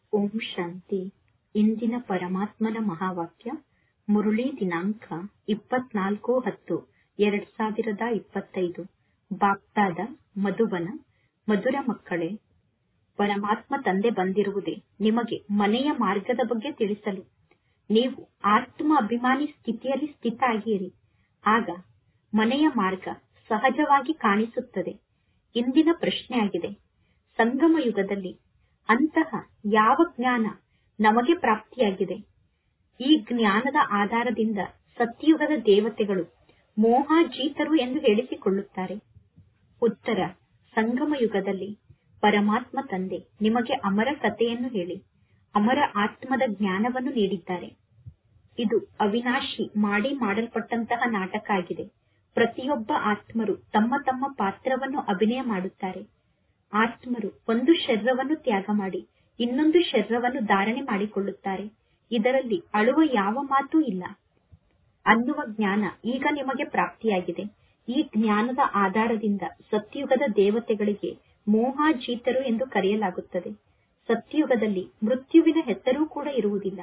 ಓಂ ಶಾಂತಿ ಇಂದಿನ ಪರಮಾತ್ಮನ ಮಹಾವಾಕ್ಯ ಮುರಳಿ ದಿನಾಂಕ ಇಪ್ಪತ್ನಾಲ್ಕು ಹತ್ತು ಎರಡ್ ಸಾವಿರದ ಇಪ್ಪತ್ತೈದು ಬಾಪ್ತಾದ ಮಧುಬನ ಮಧುರ ಮಕ್ಕಳೇ ಪರಮಾತ್ಮ ತಂದೆ ಬಂದಿರುವುದೇ ನಿಮಗೆ ಮನೆಯ ಮಾರ್ಗದ ಬಗ್ಗೆ ತಿಳಿಸಲು ನೀವು ಆತ್ಮ ಅಭಿಮಾನಿ ಸ್ಥಿತಿಯಲ್ಲಿ ಸ್ಥಿತ ಆಗಿರಿ ಆಗ ಮನೆಯ ಮಾರ್ಗ ಸಹಜವಾಗಿ ಕಾಣಿಸುತ್ತದೆ ಇಂದಿನ ಪ್ರಶ್ನೆಯಾಗಿದೆ ಸಂಗಮ ಯುಗದಲ್ಲಿ ಅಂತಹ ಯಾವ ಜ್ಞಾನ ನಮಗೆ ಪ್ರಾಪ್ತಿಯಾಗಿದೆ ಈ ಜ್ಞಾನದ ಆಧಾರದಿಂದ ಸತ್ಯುಗದ ದೇವತೆಗಳು ಮೋಹಾಜೀತರು ಎಂದು ಹೇಳಿಸಿಕೊಳ್ಳುತ್ತಾರೆ ಉತ್ತರ ಸಂಗಮ ಯುಗದಲ್ಲಿ ಪರಮಾತ್ಮ ತಂದೆ ನಿಮಗೆ ಅಮರ ಕಥೆಯನ್ನು ಹೇಳಿ ಅಮರ ಆತ್ಮದ ಜ್ಞಾನವನ್ನು ನೀಡಿದ್ದಾರೆ ಇದು ಅವಿನಾಶಿ ಮಾಡಿ ಮಾಡಲ್ಪಟ್ಟಂತಹ ನಾಟಕ ಆಗಿದೆ ಪ್ರತಿಯೊಬ್ಬ ಆತ್ಮರು ತಮ್ಮ ತಮ್ಮ ಪಾತ್ರವನ್ನು ಅಭಿನಯ ಮಾಡುತ್ತಾರೆ ಆತ್ಮರು ಒಂದು ಶರೀರವನ್ನು ತ್ಯಾಗ ಮಾಡಿ ಇನ್ನೊಂದು ಶರೀರವನ್ನು ಧಾರಣೆ ಮಾಡಿಕೊಳ್ಳುತ್ತಾರೆ ಇದರಲ್ಲಿ ಅಳುವ ಯಾವ ಮಾತೂ ಇಲ್ಲ ಅನ್ನುವ ಜ್ಞಾನ ಈಗ ನಿಮಗೆ ಪ್ರಾಪ್ತಿಯಾಗಿದೆ ಈ ಜ್ಞಾನದ ಆಧಾರದಿಂದ ಸತ್ಯುಗದ ದೇವತೆಗಳಿಗೆ ಮೋಹಾಜೀತರು ಎಂದು ಕರೆಯಲಾಗುತ್ತದೆ ಸತ್ಯುಗದಲ್ಲಿ ಮೃತ್ಯುವಿನ ಹೆಸರೂ ಕೂಡ ಇರುವುದಿಲ್ಲ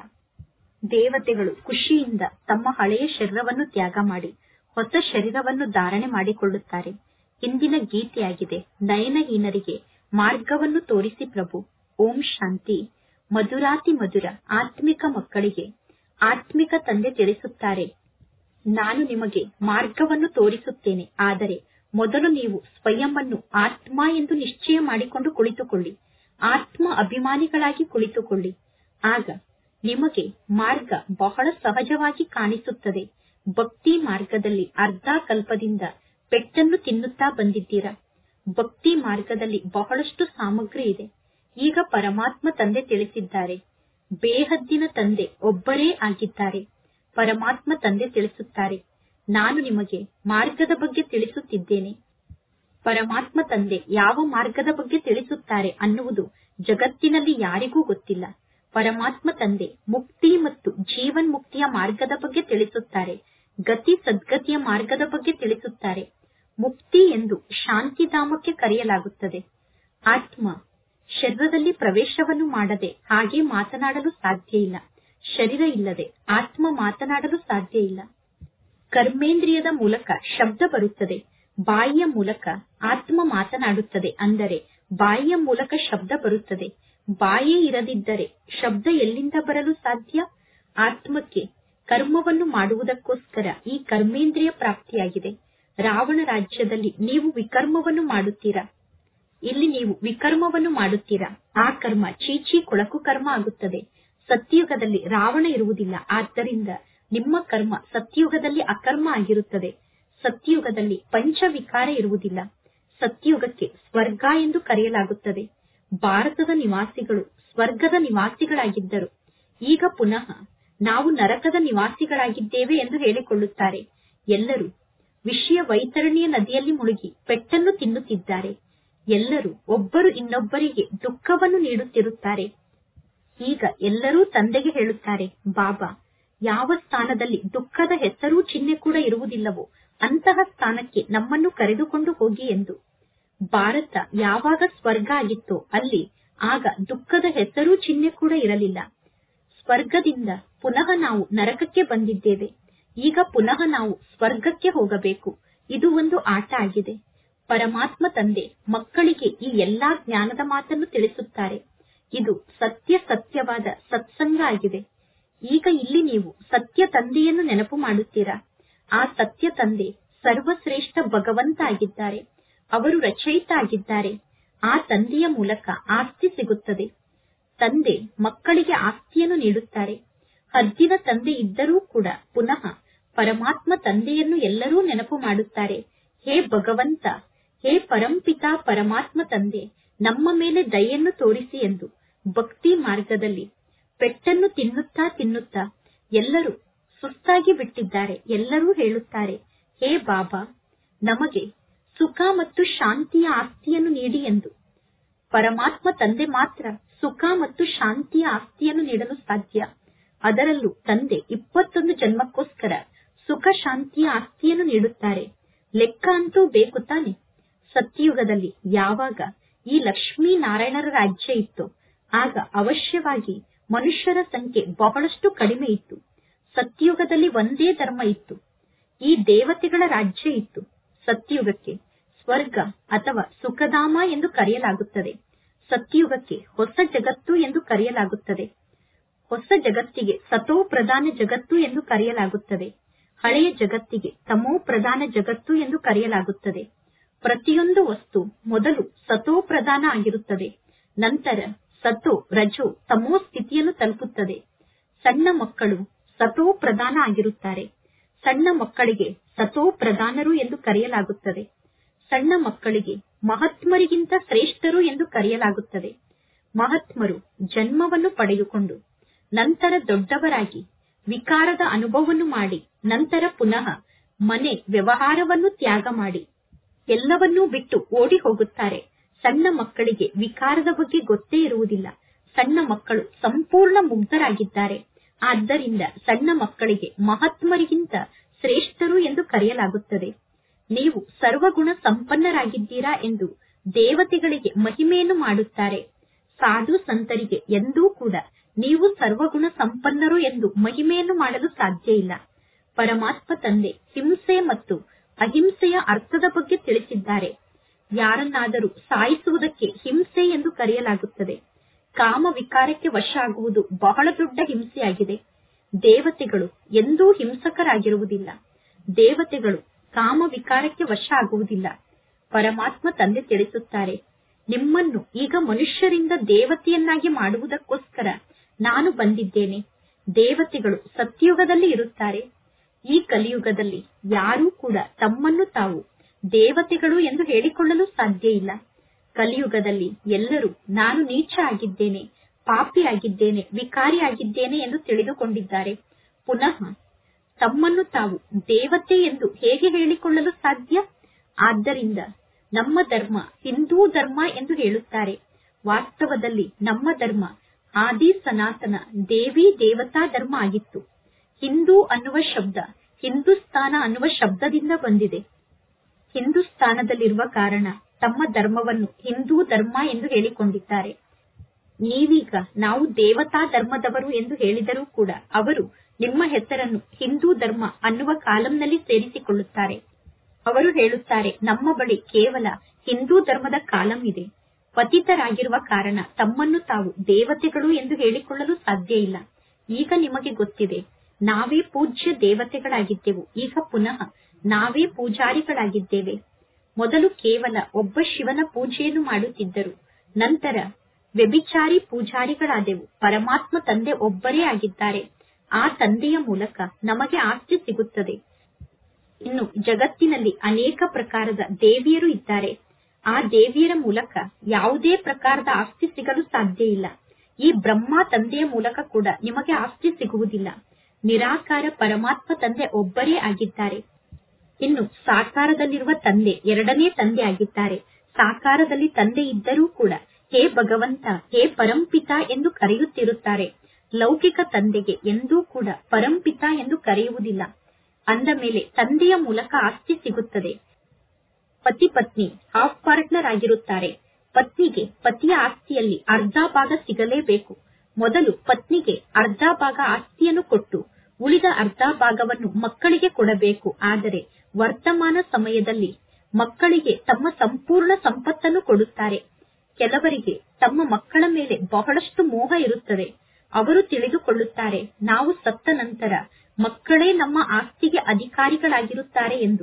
ದೇವತೆಗಳು ಖುಷಿಯಿಂದ ತಮ್ಮ ಹಳೆಯ ಶರೀರವನ್ನು ತ್ಯಾಗ ಮಾಡಿ ಹೊಸ ಶರೀರವನ್ನು ಧಾರಣೆ ಮಾಡಿಕೊಳ್ಳುತ್ತಾರೆ ಇಂದಿನ ಗೀತೆಯಾಗಿದೆ ನಯನಹೀನರಿಗೆ ಮಾರ್ಗವನ್ನು ತೋರಿಸಿ ಪ್ರಭು ಓಂ ಶಾಂತಿ ಮಧುರಾತಿ ಮಧುರ ಆತ್ಮಿಕ ಮಕ್ಕಳಿಗೆ ಆತ್ಮಿಕ ತಂದೆ ತಿಳಿಸುತ್ತಾರೆ ನಾನು ನಿಮಗೆ ಮಾರ್ಗವನ್ನು ತೋರಿಸುತ್ತೇನೆ ಆದರೆ ಮೊದಲು ನೀವು ಸ್ವಯಂವನ್ನು ಆತ್ಮ ಎಂದು ನಿಶ್ಚಯ ಮಾಡಿಕೊಂಡು ಕುಳಿತುಕೊಳ್ಳಿ ಆತ್ಮ ಅಭಿಮಾನಿಗಳಾಗಿ ಕುಳಿತುಕೊಳ್ಳಿ ಆಗ ನಿಮಗೆ ಮಾರ್ಗ ಬಹಳ ಸಹಜವಾಗಿ ಕಾಣಿಸುತ್ತದೆ ಭಕ್ತಿ ಮಾರ್ಗದಲ್ಲಿ ಅರ್ಧ ಕಲ್ಪದಿಂದ ಪೆಟ್ಟನ್ನು ತಿನ್ನುತ್ತಾ ಬಂದಿದ್ದೀರಾ ಭಕ್ತಿ ಮಾರ್ಗದಲ್ಲಿ ಬಹಳಷ್ಟು ಸಾಮಗ್ರಿ ಇದೆ ಈಗ ಪರಮಾತ್ಮ ತಂದೆ ತಿಳಿಸಿದ್ದಾರೆ ಬೇಹದ್ದಿನ ತಂದೆ ಒಬ್ಬರೇ ಆಗಿದ್ದಾರೆ ಪರಮಾತ್ಮ ತಂದೆ ತಿಳಿಸುತ್ತಾರೆ ನಾನು ನಿಮಗೆ ಮಾರ್ಗದ ಬಗ್ಗೆ ತಿಳಿಸುತ್ತಿದ್ದೇನೆ ಪರಮಾತ್ಮ ತಂದೆ ಯಾವ ಮಾರ್ಗದ ಬಗ್ಗೆ ತಿಳಿಸುತ್ತಾರೆ ಅನ್ನುವುದು ಜಗತ್ತಿನಲ್ಲಿ ಯಾರಿಗೂ ಗೊತ್ತಿಲ್ಲ ಪರಮಾತ್ಮ ತಂದೆ ಮುಕ್ತಿ ಮತ್ತು ಜೀವನ್ ಮುಕ್ತಿಯ ಮಾರ್ಗದ ಬಗ್ಗೆ ತಿಳಿಸುತ್ತಾರೆ ಗತಿ ಸದ್ಗತಿಯ ಮಾರ್ಗದ ಬಗ್ಗೆ ತಿಳಿಸುತ್ತಾರೆ ಮುಕ್ತಿ ಎಂದು ಶಾಂತಿಧಾಮಕ್ಕೆ ಕರೆಯಲಾಗುತ್ತದೆ ಆತ್ಮ ಶರೀರದಲ್ಲಿ ಪ್ರವೇಶವನ್ನು ಮಾಡದೆ ಹಾಗೆ ಮಾತನಾಡಲು ಸಾಧ್ಯ ಇಲ್ಲ ಶರೀರ ಇಲ್ಲದೆ ಆತ್ಮ ಮಾತನಾಡಲು ಸಾಧ್ಯ ಇಲ್ಲ ಕರ್ಮೇಂದ್ರಿಯದ ಮೂಲಕ ಶಬ್ದ ಬರುತ್ತದೆ ಬಾಯಿಯ ಮೂಲಕ ಆತ್ಮ ಮಾತನಾಡುತ್ತದೆ ಅಂದರೆ ಬಾಯಿಯ ಮೂಲಕ ಶಬ್ದ ಬರುತ್ತದೆ ಬಾಯೇ ಇರದಿದ್ದರೆ ಶಬ್ದ ಎಲ್ಲಿಂದ ಬರಲು ಸಾಧ್ಯ ಆತ್ಮಕ್ಕೆ ಕರ್ಮವನ್ನು ಮಾಡುವುದಕ್ಕೋಸ್ಕರ ಈ ಕರ್ಮೇಂದ್ರಿಯ ಪ್ರಾಪ್ತಿಯಾಗಿದೆ ರಾವಣ ರಾಜ್ಯದಲ್ಲಿ ನೀವು ವಿಕರ್ಮವನ್ನು ಮಾಡುತ್ತೀರಾ ಇಲ್ಲಿ ನೀವು ವಿಕರ್ಮವನ್ನು ಮಾಡುತ್ತೀರಾ ಆ ಕರ್ಮ ಚೀಚಿ ಕೊಳಕು ಕರ್ಮ ಆಗುತ್ತದೆ ಸತ್ಯುಗದಲ್ಲಿ ರಾವಣ ಇರುವುದಿಲ್ಲ ಆದ್ದರಿಂದ ನಿಮ್ಮ ಕರ್ಮ ಸತ್ಯುಗದಲ್ಲಿ ಅಕರ್ಮ ಆಗಿರುತ್ತದೆ ಸತ್ಯುಗದಲ್ಲಿ ಪಂಚವಿಕಾರ ಇರುವುದಿಲ್ಲ ಸತ್ಯುಗಕ್ಕೆ ಸ್ವರ್ಗ ಎಂದು ಕರೆಯಲಾಗುತ್ತದೆ ಭಾರತದ ನಿವಾಸಿಗಳು ಸ್ವರ್ಗದ ನಿವಾಸಿಗಳಾಗಿದ್ದರು ಈಗ ಪುನಃ ನಾವು ನರಕದ ನಿವಾಸಿಗಳಾಗಿದ್ದೇವೆ ಎಂದು ಹೇಳಿಕೊಳ್ಳುತ್ತಾರೆ ಎಲ್ಲರೂ ವಿಷಯ ವೈತರಣಿಯ ನದಿಯಲ್ಲಿ ಮುಳುಗಿ ಪೆಟ್ಟನ್ನು ತಿನ್ನುತ್ತಿದ್ದಾರೆ ಎಲ್ಲರೂ ಒಬ್ಬರು ಇನ್ನೊಬ್ಬರಿಗೆ ದುಃಖವನ್ನು ನೀಡುತ್ತಿರುತ್ತಾರೆ ಈಗ ಎಲ್ಲರೂ ತಂದೆಗೆ ಹೇಳುತ್ತಾರೆ ಬಾಬಾ ಯಾವ ಸ್ಥಾನದಲ್ಲಿ ದುಃಖದ ಹೆಸರೂ ಚಿಹ್ನೆ ಕೂಡ ಇರುವುದಿಲ್ಲವೋ ಅಂತಹ ಸ್ಥಾನಕ್ಕೆ ನಮ್ಮನ್ನು ಕರೆದುಕೊಂಡು ಹೋಗಿ ಎಂದು ಭಾರತ ಯಾವಾಗ ಸ್ವರ್ಗ ಆಗಿತ್ತೋ ಅಲ್ಲಿ ಆಗ ದುಃಖದ ಹೆಸರೂ ಚಿಹ್ನೆ ಕೂಡ ಇರಲಿಲ್ಲ ಸ್ವರ್ಗದಿಂದ ಪುನಃ ನಾವು ನರಕಕ್ಕೆ ಬಂದಿದ್ದೇವೆ ಈಗ ಪುನಃ ನಾವು ಸ್ವರ್ಗಕ್ಕೆ ಹೋಗಬೇಕು ಇದು ಒಂದು ಆಟ ಆಗಿದೆ ಪರಮಾತ್ಮ ತಂದೆ ಮಕ್ಕಳಿಗೆ ಈ ಎಲ್ಲಾ ಜ್ಞಾನದ ಮಾತನ್ನು ತಿಳಿಸುತ್ತಾರೆ ಇದು ಸತ್ಯ ಸತ್ಯವಾದ ಸತ್ಸಂಗ ಆಗಿದೆ ಈಗ ಇಲ್ಲಿ ನೀವು ಸತ್ಯ ತಂದೆಯನ್ನು ನೆನಪು ಮಾಡುತ್ತೀರಾ ಆ ಸತ್ಯ ತಂದೆ ಸರ್ವಶ್ರೇಷ್ಠ ಭಗವಂತ ಆಗಿದ್ದಾರೆ ಅವರು ರಚಯಿತ ಆಗಿದ್ದಾರೆ ಆ ತಂದೆಯ ಮೂಲಕ ಆಸ್ತಿ ಸಿಗುತ್ತದೆ ತಂದೆ ಮಕ್ಕಳಿಗೆ ಆಸ್ತಿಯನ್ನು ನೀಡುತ್ತಾರೆ ಹದ್ದಿನ ತಂದೆ ಇದ್ದರೂ ಕೂಡ ಪುನಃ ಪರಮಾತ್ಮ ತಂದೆಯನ್ನು ಎಲ್ಲರೂ ನೆನಪು ಮಾಡುತ್ತಾರೆ ಹೇ ಭಗವಂತ ಹೇ ಪರಂಪಿತಾ ಪರಮಾತ್ಮ ತಂದೆ ನಮ್ಮ ಮೇಲೆ ದಯೆಯನ್ನು ತೋರಿಸಿ ಎಂದು ಭಕ್ತಿ ಮಾರ್ಗದಲ್ಲಿ ಪೆಟ್ಟನ್ನು ತಿನ್ನುತ್ತಾ ತಿನ್ನುತ್ತಾ ಎಲ್ಲರೂ ಸುಸ್ತಾಗಿ ಬಿಟ್ಟಿದ್ದಾರೆ ಎಲ್ಲರೂ ಹೇಳುತ್ತಾರೆ ಹೇ ಬಾಬಾ ನಮಗೆ ಸುಖ ಮತ್ತು ಶಾಂತಿಯ ಆಸ್ತಿಯನ್ನು ನೀಡಿ ಎಂದು ಪರಮಾತ್ಮ ತಂದೆ ಮಾತ್ರ ಸುಖ ಮತ್ತು ಶಾಂತಿಯ ಆಸ್ತಿಯನ್ನು ನೀಡಲು ಸಾಧ್ಯ ಅದರಲ್ಲೂ ತಂದೆ ಇಪ್ಪತ್ತೊಂದು ಜನ್ಮಕ್ಕೋಸ್ಕರ ಸುಖ ಶಾಂತಿಯ ಆಸ್ತಿಯನ್ನು ನೀಡುತ್ತಾರೆ ಲೆಕ್ಕ ಅಂತೂ ಬೇಕು ತಾನೆ ಸತ್ಯಯುಗದಲ್ಲಿ ಯಾವಾಗ ಈ ಲಕ್ಷ್ಮೀ ನಾರಾಯಣರ ರಾಜ್ಯ ಇತ್ತು ಆಗ ಅವಶ್ಯವಾಗಿ ಮನುಷ್ಯರ ಸಂಖ್ಯೆ ಬಹಳಷ್ಟು ಕಡಿಮೆ ಇತ್ತು ಸತ್ಯುಗದಲ್ಲಿ ಒಂದೇ ಧರ್ಮ ಇತ್ತು ಈ ದೇವತೆಗಳ ರಾಜ್ಯ ಇತ್ತು ಸತ್ಯುಗಕ್ಕೆ ಸ್ವರ್ಗ ಅಥವಾ ಸುಖಧಾಮ ಎಂದು ಕರೆಯಲಾಗುತ್ತದೆ ಸತ್ಯುಗಕ್ಕೆ ಹೊಸ ಜಗತ್ತು ಎಂದು ಕರೆಯಲಾಗುತ್ತದೆ ಹೊಸ ಜಗತ್ತಿಗೆ ಸತೋ ಪ್ರಧಾನ ಜಗತ್ತು ಎಂದು ಕರೆಯಲಾಗುತ್ತದೆ ಹಳೆಯ ಜಗತ್ತಿಗೆ ತಮೋ ಪ್ರಧಾನ ಜಗತ್ತು ಎಂದು ಕರೆಯಲಾಗುತ್ತದೆ ಪ್ರತಿಯೊಂದು ವಸ್ತು ಮೊದಲು ಸತೋ ಪ್ರಧಾನ ಆಗಿರುತ್ತದೆ ನಂತರ ಸತೋ ರಜೋ ತಮೋ ಸ್ಥಿತಿಯನ್ನು ತಲುಪುತ್ತದೆ ಸಣ್ಣ ಮಕ್ಕಳು ಸತೋ ಪ್ರಧಾನ ಆಗಿರುತ್ತಾರೆ ಸಣ್ಣ ಮಕ್ಕಳಿಗೆ ಸತೋ ಪ್ರಧಾನರು ಎಂದು ಕರೆಯಲಾಗುತ್ತದೆ ಸಣ್ಣ ಮಕ್ಕಳಿಗೆ ಮಹಾತ್ಮರಿಗಿಂತ ಶ್ರೇಷ್ಠರು ಎಂದು ಕರೆಯಲಾಗುತ್ತದೆ ಮಹಾತ್ಮರು ಜನ್ಮವನ್ನು ಪಡೆದುಕೊಂಡು ನಂತರ ದೊಡ್ಡವರಾಗಿ ವಿಕಾರದ ಅನುಭವವನ್ನು ಮಾಡಿ ನಂತರ ಪುನಃ ಮನೆ ವ್ಯವಹಾರವನ್ನು ತ್ಯಾಗ ಮಾಡಿ ಎಲ್ಲವನ್ನೂ ಬಿಟ್ಟು ಓಡಿ ಹೋಗುತ್ತಾರೆ ಸಣ್ಣ ಮಕ್ಕಳಿಗೆ ವಿಕಾರದ ಬಗ್ಗೆ ಗೊತ್ತೇ ಇರುವುದಿಲ್ಲ ಸಣ್ಣ ಮಕ್ಕಳು ಸಂಪೂರ್ಣ ಮುಗ್ಧರಾಗಿದ್ದಾರೆ ಆದ್ದರಿಂದ ಸಣ್ಣ ಮಕ್ಕಳಿಗೆ ಮಹಾತ್ಮರಿಗಿಂತ ಶ್ರೇಷ್ಠರು ಎಂದು ಕರೆಯಲಾಗುತ್ತದೆ ನೀವು ಸರ್ವಗುಣ ಸಂಪನ್ನರಾಗಿದ್ದೀರಾ ಎಂದು ದೇವತೆಗಳಿಗೆ ಮಹಿಮೆಯನ್ನು ಮಾಡುತ್ತಾರೆ ಸಾಧು ಸಂತರಿಗೆ ಎಂದೂ ಕೂಡ ನೀವು ಸರ್ವಗುಣ ಸಂಪನ್ನರು ಎಂದು ಮಹಿಮೆಯನ್ನು ಮಾಡಲು ಸಾಧ್ಯ ಇಲ್ಲ ಪರಮಾತ್ಮ ತಂದೆ ಹಿಂಸೆ ಮತ್ತು ಅಹಿಂಸೆಯ ಅರ್ಥದ ಬಗ್ಗೆ ತಿಳಿಸಿದ್ದಾರೆ ಯಾರನ್ನಾದರೂ ಸಾಯಿಸುವುದಕ್ಕೆ ಹಿಂಸೆ ಎಂದು ಕರೆಯಲಾಗುತ್ತದೆ ಕಾಮ ವಿಕಾರಕ್ಕೆ ವಶ ಆಗುವುದು ಬಹಳ ದೊಡ್ಡ ಹಿಂಸೆಯಾಗಿದೆ ದೇವತೆಗಳು ಎಂದೂ ಹಿಂಸಕರಾಗಿರುವುದಿಲ್ಲ ದೇವತೆಗಳು ಕಾಮ ವಿಕಾರಕ್ಕೆ ವಶ ಆಗುವುದಿಲ್ಲ ಪರಮಾತ್ಮ ತಂದೆ ತಿಳಿಸುತ್ತಾರೆ ನಿಮ್ಮನ್ನು ಈಗ ಮನುಷ್ಯರಿಂದ ದೇವತೆಯನ್ನಾಗಿ ಮಾಡುವುದಕ್ಕೋಸ್ಕರ ನಾನು ಬಂದಿದ್ದೇನೆ ದೇವತೆಗಳು ಸತ್ಯುಗದಲ್ಲಿ ಇರುತ್ತಾರೆ ಈ ಕಲಿಯುಗದಲ್ಲಿ ಯಾರೂ ಕೂಡ ತಮ್ಮನ್ನು ತಾವು ದೇವತೆಗಳು ಎಂದು ಹೇಳಿಕೊಳ್ಳಲು ಸಾಧ್ಯ ಇಲ್ಲ ಕಲಿಯುಗದಲ್ಲಿ ಎಲ್ಲರೂ ನಾನು ನೀಚ ಆಗಿದ್ದೇನೆ ಪಾಪಿ ಆಗಿದ್ದೇನೆ ವಿಕಾರಿ ಆಗಿದ್ದೇನೆ ಎಂದು ತಿಳಿದುಕೊಂಡಿದ್ದಾರೆ ಪುನಃ ತಮ್ಮನ್ನು ತಾವು ದೇವತೆ ಎಂದು ಹೇಗೆ ಹೇಳಿಕೊಳ್ಳಲು ಸಾಧ್ಯ ಆದ್ದರಿಂದ ನಮ್ಮ ಧರ್ಮ ಹಿಂದೂ ಧರ್ಮ ಎಂದು ಹೇಳುತ್ತಾರೆ ವಾಸ್ತವದಲ್ಲಿ ನಮ್ಮ ಧರ್ಮ ಆದಿ ಸನಾತನ ದೇವಿ ದೇವತಾ ಧರ್ಮ ಆಗಿತ್ತು ಹಿಂದೂ ಅನ್ನುವ ಶಬ್ದ ಹಿಂದೂಸ್ತಾನ ಅನ್ನುವ ಶಬ್ದದಿಂದ ಬಂದಿದೆ ಹಿಂದೂಸ್ತಾನದಲ್ಲಿರುವ ಕಾರಣ ತಮ್ಮ ಧರ್ಮವನ್ನು ಹಿಂದೂ ಧರ್ಮ ಎಂದು ಹೇಳಿಕೊಂಡಿದ್ದಾರೆ ನೀವೀಗ ನಾವು ದೇವತಾ ಧರ್ಮದವರು ಎಂದು ಹೇಳಿದರೂ ಕೂಡ ಅವರು ನಿಮ್ಮ ಹೆಸರನ್ನು ಹಿಂದೂ ಧರ್ಮ ಅನ್ನುವ ಕಾಲಂನಲ್ಲಿ ಸೇರಿಸಿಕೊಳ್ಳುತ್ತಾರೆ ಅವರು ಹೇಳುತ್ತಾರೆ ನಮ್ಮ ಬಳಿ ಕೇವಲ ಹಿಂದೂ ಧರ್ಮದ ಕಾಲಂ ಇದೆ ಪತಿತರಾಗಿರುವ ಕಾರಣ ತಮ್ಮನ್ನು ತಾವು ದೇವತೆಗಳು ಎಂದು ಹೇಳಿಕೊಳ್ಳಲು ಸಾಧ್ಯ ಇಲ್ಲ ಈಗ ನಿಮಗೆ ಗೊತ್ತಿದೆ ನಾವೇ ಪೂಜ್ಯ ದೇವತೆಗಳಾಗಿದ್ದೆವು ಈಗ ಪುನಃ ನಾವೇ ಪೂಜಾರಿಗಳಾಗಿದ್ದೇವೆ ಮೊದಲು ಕೇವಲ ಒಬ್ಬ ಶಿವನ ಪೂಜೆಯನ್ನು ಮಾಡುತ್ತಿದ್ದರು ನಂತರ ವ್ಯಭಿಚಾರಿ ಪೂಜಾರಿಗಳಾದೆವು ಪರಮಾತ್ಮ ತಂದೆ ಒಬ್ಬರೇ ಆಗಿದ್ದಾರೆ ಆ ತಂದೆಯ ಮೂಲಕ ನಮಗೆ ಆಸ್ತಿ ಸಿಗುತ್ತದೆ ಇನ್ನು ಜಗತ್ತಿನಲ್ಲಿ ಅನೇಕ ಪ್ರಕಾರದ ದೇವಿಯರು ಇದ್ದಾರೆ ಆ ದೇವಿಯರ ಮೂಲಕ ಯಾವುದೇ ಪ್ರಕಾರದ ಆಸ್ತಿ ಸಿಗಲು ಸಾಧ್ಯ ಇಲ್ಲ ಈ ಬ್ರಹ್ಮ ತಂದೆಯ ಮೂಲಕ ಕೂಡ ನಿಮಗೆ ಆಸ್ತಿ ಸಿಗುವುದಿಲ್ಲ ನಿರಾಕಾರ ಪರಮಾತ್ಮ ತಂದೆ ಒಬ್ಬರೇ ಆಗಿದ್ದಾರೆ ಇನ್ನು ಸಾಕಾರದಲ್ಲಿರುವ ತಂದೆ ಎರಡನೇ ತಂದೆ ಆಗಿದ್ದಾರೆ ಸಾಕಾರದಲ್ಲಿ ತಂದೆ ಇದ್ದರೂ ಕೂಡ ಹೇ ಭಗವಂತ ಹೇ ಪರಂಪಿತ ಎಂದು ಕರೆಯುತ್ತಿರುತ್ತಾರೆ ಲೌಕಿಕ ತಂದೆಗೆ ಎಂದೂ ಕೂಡ ಪರಂಪಿತ ಎಂದು ಕರೆಯುವುದಿಲ್ಲ ಅಂದ ಮೇಲೆ ತಂದೆಯ ಮೂಲಕ ಆಸ್ತಿ ಸಿಗುತ್ತದೆ ಪತಿ ಪತ್ನಿ ಹಾಫ್ ಪಾರ್ಟ್ನರ್ ಆಗಿರುತ್ತಾರೆ ಪತ್ನಿಗೆ ಪತಿಯ ಆಸ್ತಿಯಲ್ಲಿ ಅರ್ಧ ಭಾಗ ಸಿಗಲೇಬೇಕು ಮೊದಲು ಪತ್ನಿಗೆ ಅರ್ಧ ಭಾಗ ಆಸ್ತಿಯನ್ನು ಕೊಟ್ಟು ಉಳಿದ ಅರ್ಧ ಭಾಗವನ್ನು ಮಕ್ಕಳಿಗೆ ಕೊಡಬೇಕು ಆದರೆ ವರ್ತಮಾನ ಸಮಯದಲ್ಲಿ ಮಕ್ಕಳಿಗೆ ತಮ್ಮ ಸಂಪೂರ್ಣ ಸಂಪತ್ತನ್ನು ಕೊಡುತ್ತಾರೆ ಕೆಲವರಿಗೆ ತಮ್ಮ ಮಕ್ಕಳ ಮೇಲೆ ಬಹಳಷ್ಟು ಮೋಹ ಇರುತ್ತದೆ ಅವರು ತಿಳಿದುಕೊಳ್ಳುತ್ತಾರೆ ನಾವು ಸತ್ತ ನಂತರ ಮಕ್ಕಳೇ ನಮ್ಮ ಆಸ್ತಿಗೆ ಅಧಿಕಾರಿಗಳಾಗಿರುತ್ತಾರೆ ಎಂದು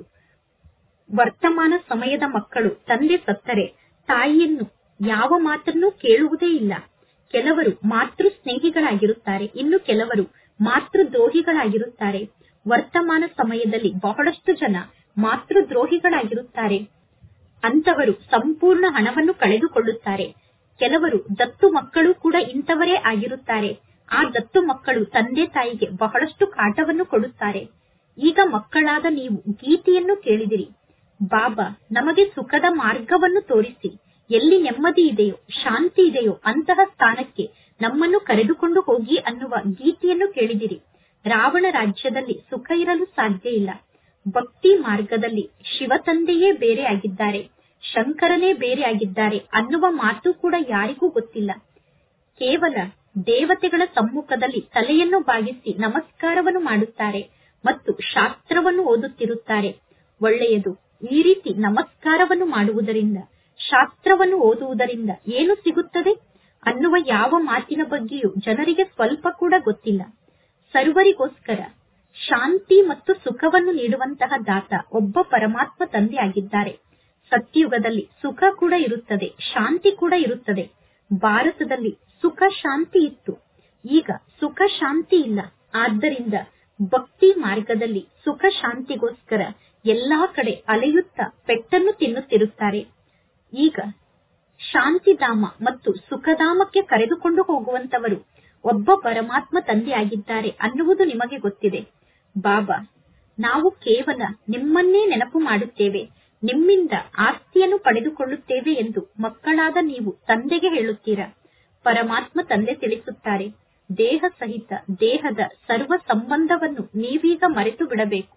ವರ್ತಮಾನ ಸಮಯದ ಮಕ್ಕಳು ತಂದೆ ಸತ್ತರೆ ತಾಯಿಯನ್ನು ಯಾವ ಮಾತನ್ನೂ ಕೇಳುವುದೇ ಇಲ್ಲ ಕೆಲವರು ಮಾತೃ ಸ್ನೇಹಿಗಳಾಗಿರುತ್ತಾರೆ ಇನ್ನು ಕೆಲವರು ಮಾತೃದ್ರೋಹಿಗಳಾಗಿರುತ್ತಾರೆ ವರ್ತಮಾನ ಸಮಯದಲ್ಲಿ ಬಹಳಷ್ಟು ಜನ ಮಾತೃದ್ರೋಹಿಗಳಾಗಿರುತ್ತಾರೆ ಅಂತವರು ಸಂಪೂರ್ಣ ಹಣವನ್ನು ಕಳೆದುಕೊಳ್ಳುತ್ತಾರೆ ಕೆಲವರು ದತ್ತು ಮಕ್ಕಳು ಕೂಡ ಇಂಥವರೇ ಆಗಿರುತ್ತಾರೆ ಆ ದತ್ತು ಮಕ್ಕಳು ತಂದೆ ತಾಯಿಗೆ ಬಹಳಷ್ಟು ಕಾಟವನ್ನು ಕೊಡುತ್ತಾರೆ ಈಗ ಮಕ್ಕಳಾದ ನೀವು ಗೀತೆಯನ್ನು ಕೇಳಿದಿರಿ ಬಾಬಾ ನಮಗೆ ಸುಖದ ಮಾರ್ಗವನ್ನು ತೋರಿಸಿ ಎಲ್ಲಿ ನೆಮ್ಮದಿ ಇದೆಯೋ ಶಾಂತಿ ಇದೆಯೋ ಅಂತಹ ಸ್ಥಾನಕ್ಕೆ ನಮ್ಮನ್ನು ಕರೆದುಕೊಂಡು ಹೋಗಿ ಅನ್ನುವ ಗೀತೆಯನ್ನು ಕೇಳಿದಿರಿ ರಾವಣ ರಾಜ್ಯದಲ್ಲಿ ಸುಖ ಇರಲು ಸಾಧ್ಯ ಇಲ್ಲ ಭಕ್ತಿ ಮಾರ್ಗದಲ್ಲಿ ಶಿವ ತಂದೆಯೇ ಬೇರೆ ಆಗಿದ್ದಾರೆ ಶಂಕರನೇ ಬೇರೆ ಆಗಿದ್ದಾರೆ ಅನ್ನುವ ಮಾತು ಕೂಡ ಯಾರಿಗೂ ಗೊತ್ತಿಲ್ಲ ಕೇವಲ ದೇವತೆಗಳ ಸಮ್ಮುಖದಲ್ಲಿ ತಲೆಯನ್ನು ಬಾಗಿಸಿ ನಮಸ್ಕಾರವನ್ನು ಮಾಡುತ್ತಾರೆ ಮತ್ತು ಶಾಸ್ತ್ರವನ್ನು ಓದುತ್ತಿರುತ್ತಾರೆ ಒಳ್ಳೆಯದು ಈ ರೀತಿ ನಮಸ್ಕಾರವನ್ನು ಮಾಡುವುದರಿಂದ ಶಾಸ್ತ್ರವನ್ನು ಓದುವುದರಿಂದ ಏನು ಸಿಗುತ್ತದೆ ಅನ್ನುವ ಯಾವ ಮಾತಿನ ಬಗ್ಗೆಯೂ ಜನರಿಗೆ ಸ್ವಲ್ಪ ಕೂಡ ಗೊತ್ತಿಲ್ಲ ಸರ್ವರಿಗೋಸ್ಕರ ಶಾಂತಿ ಮತ್ತು ಸುಖವನ್ನು ನೀಡುವಂತಹ ದಾತ ಒಬ್ಬ ಪರಮಾತ್ಮ ತಂದೆ ಆಗಿದ್ದಾರೆ ಸತ್ಯಯುಗದಲ್ಲಿ ಸುಖ ಕೂಡ ಇರುತ್ತದೆ ಶಾಂತಿ ಕೂಡ ಇರುತ್ತದೆ ಭಾರತದಲ್ಲಿ ಸುಖ ಶಾಂತಿ ಇತ್ತು ಈಗ ಸುಖ ಶಾಂತಿ ಇಲ್ಲ ಆದ್ದರಿಂದ ಭಕ್ತಿ ಮಾರ್ಗದಲ್ಲಿ ಸುಖ ಶಾಂತಿಗೋಸ್ಕರ ಎಲ್ಲಾ ಕಡೆ ಅಲೆಯುತ್ತಾ ಪೆಟ್ಟನ್ನು ತಿನ್ನುತ್ತಿರುತ್ತಾರೆ ಈಗ ಶಾಂತಿಧಾಮ ಮತ್ತು ಸುಖಧಾಮಕ್ಕೆ ಕರೆದುಕೊಂಡು ಹೋಗುವಂತವರು ಒಬ್ಬ ಪರಮಾತ್ಮ ತಂದೆಯಾಗಿದ್ದಾರೆ ಅನ್ನುವುದು ನಿಮಗೆ ಗೊತ್ತಿದೆ ಬಾಬಾ ನಾವು ಕೇವಲ ನಿಮ್ಮನ್ನೇ ನೆನಪು ಮಾಡುತ್ತೇವೆ ನಿಮ್ಮಿಂದ ಆಸ್ತಿಯನ್ನು ಪಡೆದುಕೊಳ್ಳುತ್ತೇವೆ ಎಂದು ಮಕ್ಕಳಾದ ನೀವು ತಂದೆಗೆ ಹೇಳುತ್ತೀರಾ ಪರಮಾತ್ಮ ತಂದೆ ತಿಳಿಸುತ್ತಾರೆ ದೇಹ ಸಹಿತ ದೇಹದ ಸರ್ವ ಸಂಬಂಧವನ್ನು ನೀವೀಗ ಮರೆತು ಬಿಡಬೇಕು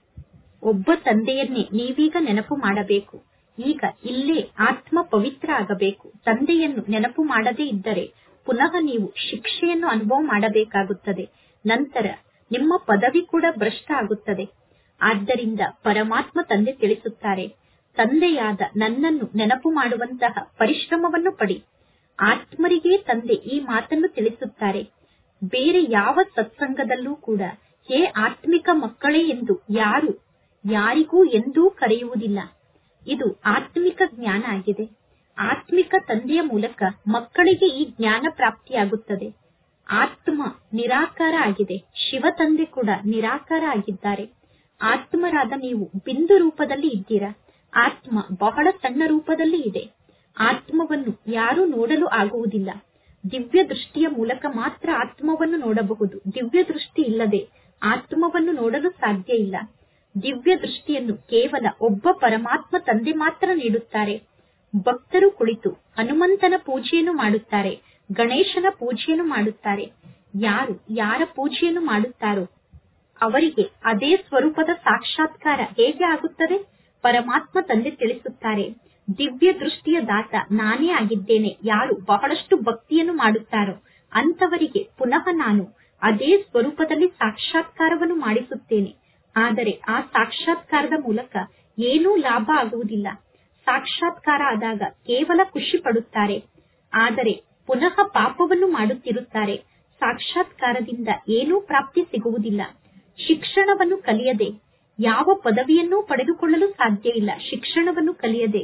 ಒಬ್ಬ ತಂದೆಯನ್ನೇ ನೀವೀಗ ನೆನಪು ಮಾಡಬೇಕು ಈಗ ಇಲ್ಲೇ ಆತ್ಮ ಪವಿತ್ರ ಆಗಬೇಕು ತಂದೆಯನ್ನು ನೆನಪು ಮಾಡದೇ ಇದ್ದರೆ ಪುನಃ ನೀವು ಶಿಕ್ಷೆಯನ್ನು ಅನುಭವ ಮಾಡಬೇಕಾಗುತ್ತದೆ ನಂತರ ನಿಮ್ಮ ಪದವಿ ಕೂಡ ಭ್ರಷ್ಟ ಆಗುತ್ತದೆ ಆದ್ದರಿಂದ ಪರಮಾತ್ಮ ತಂದೆ ತಿಳಿಸುತ್ತಾರೆ ತಂದೆಯಾದ ನನ್ನನ್ನು ನೆನಪು ಮಾಡುವಂತಹ ಪರಿಶ್ರಮವನ್ನು ಪಡಿ ಆತ್ಮರಿಗೇ ತಂದೆ ಈ ಮಾತನ್ನು ತಿಳಿಸುತ್ತಾರೆ ಬೇರೆ ಯಾವ ಸತ್ಸಂಗದಲ್ಲೂ ಕೂಡ ಹೇ ಆತ್ಮಿಕ ಮಕ್ಕಳೇ ಎಂದು ಯಾರು ಯಾರಿಗೂ ಎಂದೂ ಕರೆಯುವುದಿಲ್ಲ ಇದು ಆತ್ಮಿಕ ಜ್ಞಾನ ಆಗಿದೆ ಆತ್ಮಿಕ ತಂದೆಯ ಮೂಲಕ ಮಕ್ಕಳಿಗೆ ಈ ಜ್ಞಾನ ಪ್ರಾಪ್ತಿಯಾಗುತ್ತದೆ ಆತ್ಮ ನಿರಾಕಾರ ಆಗಿದೆ ಶಿವ ತಂದೆ ಕೂಡ ನಿರಾಕಾರ ಆಗಿದ್ದಾರೆ ಆತ್ಮರಾದ ನೀವು ಬಿಂದು ರೂಪದಲ್ಲಿ ಇದ್ದೀರಾ ಆತ್ಮ ಬಹಳ ಸಣ್ಣ ರೂಪದಲ್ಲಿ ಇದೆ ಆತ್ಮವನ್ನು ಯಾರೂ ನೋಡಲು ಆಗುವುದಿಲ್ಲ ದಿವ್ಯ ದೃಷ್ಟಿಯ ಮೂಲಕ ಮಾತ್ರ ಆತ್ಮವನ್ನು ನೋಡಬಹುದು ದಿವ್ಯ ದೃಷ್ಟಿ ಇಲ್ಲದೆ ಆತ್ಮವನ್ನು ನೋಡಲು ಸಾಧ್ಯ ಇಲ್ಲ ದಿವ್ಯ ದೃಷ್ಟಿಯನ್ನು ಕೇವಲ ಒಬ್ಬ ಪರಮಾತ್ಮ ತಂದೆ ಮಾತ್ರ ನೀಡುತ್ತಾರೆ ಭಕ್ತರು ಕುಳಿತು ಹನುಮಂತನ ಪೂಜೆಯನ್ನು ಮಾಡುತ್ತಾರೆ ಗಣೇಶನ ಪೂಜೆಯನ್ನು ಮಾಡುತ್ತಾರೆ ಯಾರು ಯಾರ ಪೂಜೆಯನ್ನು ಮಾಡುತ್ತಾರೋ ಅವರಿಗೆ ಅದೇ ಸ್ವರೂಪದ ಸಾಕ್ಷಾತ್ಕಾರ ಹೇಗೆ ಆಗುತ್ತದೆ ಪರಮಾತ್ಮ ತಂದೆ ತಿಳಿಸುತ್ತಾರೆ ದಿವ್ಯ ದೃಷ್ಟಿಯ ದಾತ ನಾನೇ ಆಗಿದ್ದೇನೆ ಯಾರು ಬಹಳಷ್ಟು ಭಕ್ತಿಯನ್ನು ಮಾಡುತ್ತಾರೋ ಅಂತವರಿಗೆ ಪುನಃ ನಾನು ಅದೇ ಸ್ವರೂಪದಲ್ಲಿ ಸಾಕ್ಷಾತ್ಕಾರವನ್ನು ಮಾಡಿಸುತ್ತೇನೆ ಆದರೆ ಆ ಸಾಕ್ಷಾತ್ಕಾರದ ಮೂಲಕ ಏನೂ ಲಾಭ ಆಗುವುದಿಲ್ಲ ಸಾಕ್ಷಾತ್ಕಾರ ಆದಾಗ ಕೇವಲ ಖುಷಿ ಪಡುತ್ತಾರೆ ಆದರೆ ಪುನಃ ಪಾಪವನ್ನು ಮಾಡುತ್ತಿರುತ್ತಾರೆ ಸಾಕ್ಷಾತ್ಕಾರದಿಂದ ಏನೂ ಪ್ರಾಪ್ತಿ ಸಿಗುವುದಿಲ್ಲ ಶಿಕ್ಷಣವನ್ನು ಕಲಿಯದೆ ಯಾವ ಪದವಿಯನ್ನೂ ಪಡೆದುಕೊಳ್ಳಲು ಸಾಧ್ಯ ಇಲ್ಲ ಶಿಕ್ಷಣವನ್ನು ಕಲಿಯದೆ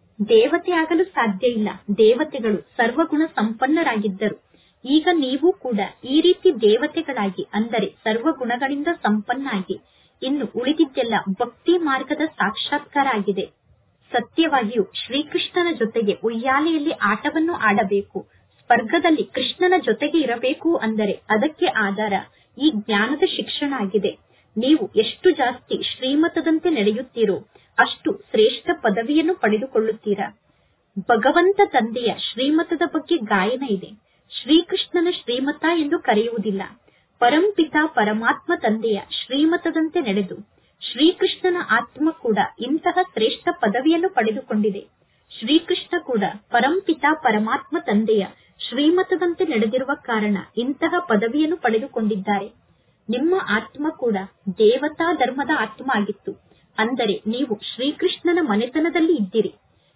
ದೇವತೆ ಆಗಲು ಸಾಧ್ಯ ಇಲ್ಲ ದೇವತೆಗಳು ಸರ್ವಗುಣ ಸಂಪನ್ನರಾಗಿದ್ದರು ಈಗ ನೀವು ಕೂಡ ಈ ರೀತಿ ದೇವತೆಗಳಾಗಿ ಅಂದರೆ ಸರ್ವಗುಣಗಳಿಂದ ಸಂಪನ್ನಾಗಿ ಇನ್ನು ಉಳಿದಿದ್ದೆಲ್ಲ ಭಕ್ತಿ ಮಾರ್ಗದ ಸಾಕ್ಷಾತ್ಕಾರ ಆಗಿದೆ ಸತ್ಯವಾಗಿಯೂ ಶ್ರೀಕೃಷ್ಣನ ಜೊತೆಗೆ ಉಯ್ಯಾಲೆಯಲ್ಲಿ ಆಟವನ್ನು ಆಡಬೇಕು ಸ್ವರ್ಗದಲ್ಲಿ ಕೃಷ್ಣನ ಜೊತೆಗೆ ಇರಬೇಕು ಅಂದರೆ ಅದಕ್ಕೆ ಆಧಾರ ಈ ಜ್ಞಾನದ ಶಿಕ್ಷಣ ಆಗಿದೆ ನೀವು ಎಷ್ಟು ಜಾಸ್ತಿ ಶ್ರೀಮತದಂತೆ ನಡೆಯುತ್ತೀರೋ ಅಷ್ಟು ಶ್ರೇಷ್ಠ ಪದವಿಯನ್ನು ಪಡೆದುಕೊಳ್ಳುತ್ತೀರಾ ಭಗವಂತ ತಂದೆಯ ಶ್ರೀಮತದ ಬಗ್ಗೆ ಗಾಯನ ಇದೆ ಶ್ರೀಕೃಷ್ಣನ ಶ್ರೀಮತ ಎಂದು ಕರೆಯುವುದಿಲ್ಲ ಪರಂಪಿತ ಪರಮಾತ್ಮ ತಂದೆಯ ಶ್ರೀಮತದಂತೆ ನಡೆದು ಶ್ರೀಕೃಷ್ಣನ ಆತ್ಮ ಕೂಡ ಇಂತಹ ಶ್ರೇಷ್ಠ ಪದವಿಯನ್ನು ಪಡೆದುಕೊಂಡಿದೆ ಶ್ರೀಕೃಷ್ಣ ಕೂಡ ಪರಂಪಿತ ಪರಮಾತ್ಮ ತಂದೆಯ ಶ್ರೀಮತದಂತೆ ನಡೆದಿರುವ ಕಾರಣ ಇಂತಹ ಪದವಿಯನ್ನು ಪಡೆದುಕೊಂಡಿದ್ದಾರೆ ನಿಮ್ಮ ಆತ್ಮ ಕೂಡ ದೇವತಾ ಧರ್ಮದ ಆತ್ಮ ಆಗಿತ್ತು ಅಂದರೆ ನೀವು ಶ್ರೀಕೃಷ್ಣನ ಮನೆತನದಲ್ಲಿ ಇದ್ದೀರಿ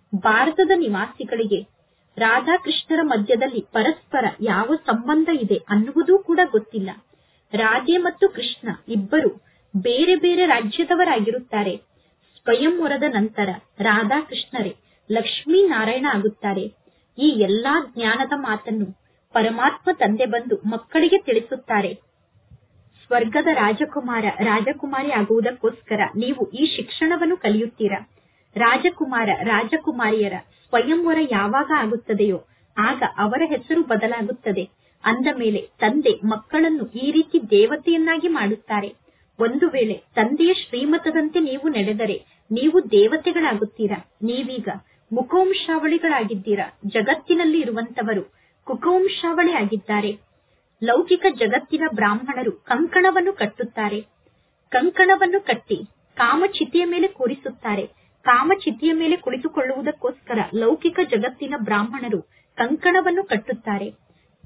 ಭಾರತದ ನಿವಾಸಿಗಳಿಗೆ ರಾಧಾಕೃಷ್ಣರ ಮಧ್ಯದಲ್ಲಿ ಪರಸ್ಪರ ಯಾವ ಸಂಬಂಧ ಇದೆ ಅನ್ನುವುದೂ ಕೂಡ ಗೊತ್ತಿಲ್ಲ ರಾಧೆ ಮತ್ತು ಕೃಷ್ಣ ಇಬ್ಬರು ಬೇರೆ ಬೇರೆ ರಾಜ್ಯದವರಾಗಿರುತ್ತಾರೆ ಸ್ವಯಂವರದ ನಂತರ ರಾಧಾಕೃಷ್ಣರೇ ಲಕ್ಷ್ಮೀ ನಾರಾಯಣ ಆಗುತ್ತಾರೆ ಈ ಎಲ್ಲಾ ಜ್ಞಾನದ ಮಾತನ್ನು ಪರಮಾತ್ಮ ತಂದೆ ಬಂದು ಮಕ್ಕಳಿಗೆ ತಿಳಿಸುತ್ತಾರೆ ಸ್ವರ್ಗದ ರಾಜಕುಮಾರ ರಾಜಕುಮಾರಿ ಆಗುವುದಕ್ಕೋಸ್ಕರ ನೀವು ಈ ಶಿಕ್ಷಣವನ್ನು ಕಲಿಯುತ್ತೀರಾ ರಾಜಕುಮಾರ ರಾಜಕುಮಾರಿಯರ ಸ್ವಯಂವರ ಯಾವಾಗ ಆಗುತ್ತದೆಯೋ ಆಗ ಅವರ ಹೆಸರು ಬದಲಾಗುತ್ತದೆ ಅಂದ ಮೇಲೆ ತಂದೆ ಮಕ್ಕಳನ್ನು ಈ ರೀತಿ ದೇವತೆಯನ್ನಾಗಿ ಮಾಡುತ್ತಾರೆ ಒಂದು ವೇಳೆ ತಂದೆಯ ಶ್ರೀಮತದಂತೆ ನೀವು ನಡೆದರೆ ನೀವು ದೇವತೆಗಳಾಗುತ್ತೀರಾ ನೀವೀಗ ಮುಖವಂಶಾವಳಿಗಳಾಗಿದ್ದೀರಾ ಜಗತ್ತಿನಲ್ಲಿ ಇರುವಂತವರು ಕುಕವಂಶಾವಳಿ ಆಗಿದ್ದಾರೆ ಲೌಕಿಕ ಜಗತ್ತಿನ ಬ್ರಾಹ್ಮಣರು ಕಂಕಣವನ್ನು ಕಟ್ಟುತ್ತಾರೆ ಕಂಕಣವನ್ನು ಕಟ್ಟಿ ಕಾಮಚಿತಿಯ ಮೇಲೆ ಕೂರಿಸುತ್ತಾರೆ ಕಾಮಚಿತಿಯ ಮೇಲೆ ಕುಳಿತುಕೊಳ್ಳುವುದಕ್ಕೋಸ್ಕರ ಲೌಕಿಕ ಜಗತ್ತಿನ ಬ್ರಾಹ್ಮಣರು ಕಂಕಣವನ್ನು ಕಟ್ಟುತ್ತಾರೆ